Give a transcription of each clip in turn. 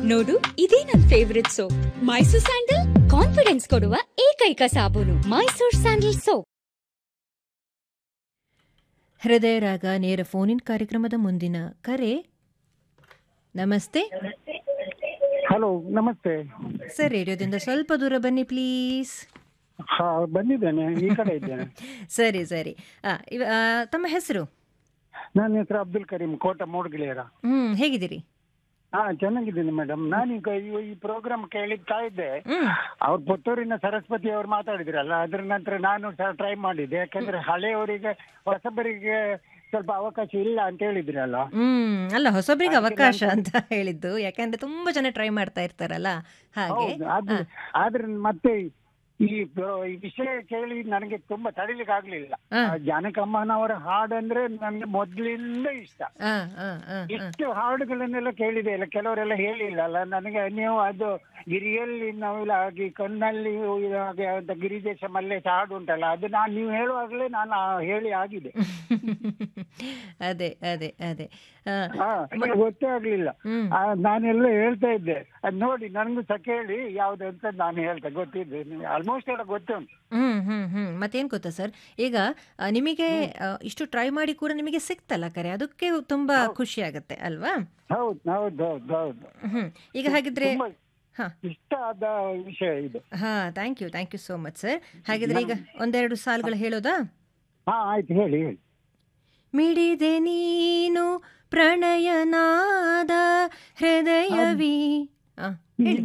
ನೋಡು ಇದೇ ನನ್ favourite soap Mysore sandal confidence ಕೊಡುವ ಏಕೈಕ ಸಾಬೂನು ಮೈಸೂರ್ ಸ್ಯಾಂಡಲ್ ಸೋಪ್ ಹೃದಯ ರಾಗ ನೇರ ಫೋನಿನ್ ಕಾರ್ಯಕ್ರಮದ ಮುಂದಿನ ಕರೆ ನಮಸ್ತೆ ಹಲೋ ನಮಸ್ತೆ ಸರ್ ರೇಡಿಯೋದಿಂದ ಸ್ವಲ್ಪ ದೂರ ಬನ್ನಿ ಪ್ಲೀಸ್ ಹಾ ಬಂದಿದ್ದೇನೆ ಈ ಕಡೆ ಇದ್ದೇನೆ ಸರಿ ಸರಿ ಆ, ಇವ ಆ, ತಮ್ಮ ಹೆಸರು ನನ್ನ ಹೆಸರು ಅಬ್ದುಲ್ ಕರೀಂ ಕೋಟ ಮೂಡ್ಗಿಳಿಯರ ಹ್ಮ್ ಹೇಗಿದ್ದೀರಿ ಹಾ ಚೆನ್ನಾಗಿದ್ದೀನಿ ಮೇಡಮ್ ನಾನೀಗ ಈ- ಈ ಪ್ರೋಗ್ರಾಮ್ ಕೇಳಿಗ್ತಾ ಇದ್ದೆ ಹ್ಮ್ ಅವ್ರು ಪುತ್ತೂರಿನ ಸರಸ್ವತಿ ಅವ್ರು ಮಾತಾಡಿದ್ರಲ್ಲ ಅದ್ರ ನಂತರ ನಾನು ಸಹ ಟ್ರೈ ಮಾಡಿದ್ದೆ ಯಾಕಂದ್ರೆ ಹಳೆಯವರಿಗೆ ಹೊಸಬರಿಗೆ ಸ್ವಲ್ಪ ಅವಕಾಶ ಇಲ್ಲ ಅಂತ ಹೇಳಿದ್ರಲ್ಲ ಹ್ಮ್ ಅಲ್ಲ ಹೊಸೊಬ್ರಿಗೆ ಅವಕಾಶ ಅಂತ ಹೇಳಿದ್ದು ಯಾಕಂದ್ರೆ ತುಂಬಾ ಜನ ಟ್ರೈ ಮಾಡ್ತಾ ಇರ್ತಾರಲ್ಲ ಹಾಗೆ ಹೌದು ಆದ್ರೆ ಆದ್ರೆ ಮತ್ತೆ ಈ ಪ್ರ- ಈ ವಿಷಯ ಕೇಳಿ ನನಗೆ ತುಂಬಾ ತಡಿಲಿಕ್ಕೆ ಆಗ್ಲಿಲ್ಲ ಹಾ. ಆ ಜಾನಕಮ್ಮನವರ ಹಾಡಂದ್ರೆ ನನಗೆ ಮೊದ್ಲಿಂದ ಇಷ್ಟ ಆ, ಆ, ಆ, ಆ. ಇಷ್ಟು ಹಾಡುಗಳನ್ನೆಲ್ಲ ಕೇಳಿದೆ ಇಲ್ಲ ಕೆಲವರೆಲ್ಲ ಹೇಳಿಲ್ಲ ಅಲ್ಲ ನನಗೆ ನೀವು ಅದು ಗಿರಿಯಲ್ಲಿ ನಾವು ಆಗಿ ಕಣ್ಣಲ್ಲಿ ಹಾಗೆ ಅಂತ ಗಿರಿದೇಶ ಮಲ್ಲೇಶ ಹಾಡು ಉಂಟಲ್ಲ ಅದು ನಾನು ನೀವು ಹೇಳುವಾಗಲೇ ನಾನು ಆ ಹೇಳಿ ಆಗಿದೆ ಅದೇ ಅದೇ ಅದೇ ಆ, ಹಾ ನನಗೆ ಗೊತ್ತೇ ಆಗ್ಲಿಲ್ಲ ಹ್ಮ್ ಆ, ನಾನೆಲ್ಲ ಹೇಳ್ತಾ ಇದ್ದೆ ಅದ್ ನೋಡಿ ನನಗೂ ಸಹ ಕೇಳಿ ಯಾವ್ದು ಅಂತ ನಾನು ಹೇಳ್ತೆ ಗೊತ್ತಿದ್ದೆ ಆಲ್ಮೋಸ್ಟ್ ಎಲ್ಲ ಗೊತ್ತುಂಟು ಹ್ಮ್ ಹ್ಮ್ ಹ್ಮ್ ಮತ್ತೇನ್ ಗೊತ್ತಾ ಸರ್ ಈಗ ಆ, ನಿಮಗೆ ಆ, ಇಷ್ಟು ಟ್ರೈ ಮಾಡಿ ಕೂಡ ನಿಮಗೆ ಸಿಕ್ತಲ್ಲ ಕರೆ ಅದಕ್ಕೆ ತುಂಬಾ ಖುಷಿ ಆಗತ್ತೆ ಅಲ್ವಾ ಹೌದು ಹೌದು ಹೌದು ಹೌದು ಹ್ಮ್ ಈಗ ಹಾಗಿದ್ರೆ ತುಂಬಾ ಹಾ ಇಷ್ಟ ಆದ ವಿಷಯ ಇದು ಹಾ thank you thank you so much sir ಹಾಗಿದ್ರೆ ಈಗ ಒಂದೆರಡು ಸಾಲುಗಳು ಹೇಳೋದಾ ಹಾ ಆಯ್ತು ಹೇಳಿ ಹೇಳಿ ಮಿಡಿದೆ ನೀನು ಪ್ರಣಯನಾದ ಹೃದಯವೀ ಆ, ಹೇಳಿ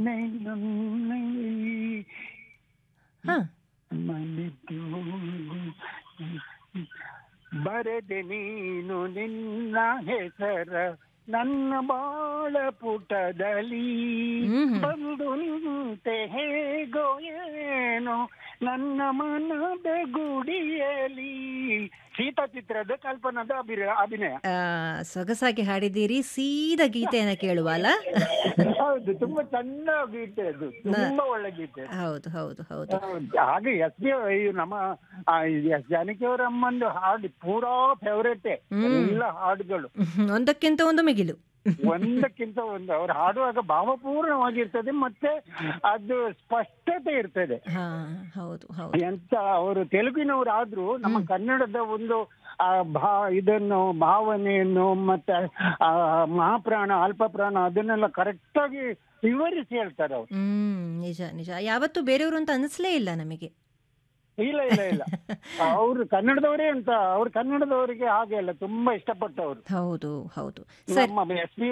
ಹಾ ಮಲಿತು ಬರೆದೆ ನೀನು ನಿನ್ನ ಹೆಸರ ನನ್ನ ಬಾಳ ಪುಟದಲ್ಲಿ ಹ್ಮ್ ಹ್ಮ್. ಬಂದು ನಿಂತೆ ಹೇಗೋ ಏನೋ ನನ್ನ ಮನದ ಗುಡಿಯಲಿ ಸೀತಾ ಚಿತ್ರದ ಕಲ್ಪನಾದ ಅಭಿರ- ಅಭಿನಯ ಆ, ಸೊಗಸಾಗಿ ಹಾಡಿದ್ದೀರಿ ಸೀದಾ ಗೀತೆಯನ್ನ ಕೇಳುವ ಅಲ್ಲ ಹೌದು ತುಂಬಾ ಚೆನ್ನ ಗೀತೆ ಅದು ತುಂಬಾ ಒಳ್ಳೆ ಗೀತೆ ಹೌದು ಹೌದು ಹೌದು ಹೌದು. ಹಾಗೆ ಎಸ್ ಪಿ ನಮ್ಮ ಆ, ಎಸ್ ಜಾನಕಿ ಅವರ ಅಮ್ಮಂದು ಹಾಡು ಪೂರಾ ಫೇವರೇಟ್ ಎಲ್ಲ ಹಾಡುಗಳು ಹ್ಮ್, ಒಂದಕ್ಕಿಂತ ಒಂದು ಮಿಗಿಲು ಒಂದಕ್ಕಿಂತ ಒಂದು ಅವ್ರು ಹಾಡುವಾಗ ಭಾವಪೂರ್ಣವಾಗಿರ್ತದೆ ಮತ್ತೆ ಅದು ಸ್ಪಷ್ಟತೆ ಇರ್ತದೆ ಹಾ ಹೌದು ಹೌದು ಎಂತ ಅವರು ತೆಲುಗಿನವರು ಆದ್ರೂ ನಮ್ಮ ಕನ್ನಡದ ಒಂದು ಆ ಭಾ ಇದನ್ನು ಭಾವನೆಯನ್ನು ಮತ್ತೆ ಆ ಮಹಾಪ್ರಾಣ ಅಲ್ಪ ಪ್ರಾಣ ಅದನ್ನೆಲ್ಲ ಕರೆಕ್ಟ್ ಆಗಿ ವಿವರಿಸಿ ಹೇಳ್ತಾರೆ ಅವ್ರು ಹ್ಮ್ ನಿಜ ನಿಜ ಯಾವತ್ತೂ ಬೇರೆಯವರು ಅಂತ ಅನಿಸ್ಲೇ ಇಲ್ಲ ನಮಗೆ ಇಲ್ಲ ಇಲ್ಲ ಇಲ್ಲ ಅವ್ರು ಕನ್ನಡದವರೇ ಅಂತ ಅವ್ರು ಕನ್ನಡದವರಿಗೆ ಹಾಗೆ ಅಲ್ಲ ತುಂಬಾ ಇಷ್ಟಪಟ್ಟವರು ಹೌದು ಹೌದು ಸರಿ ನಮ್ಮ ಎಸ್ ಪಿ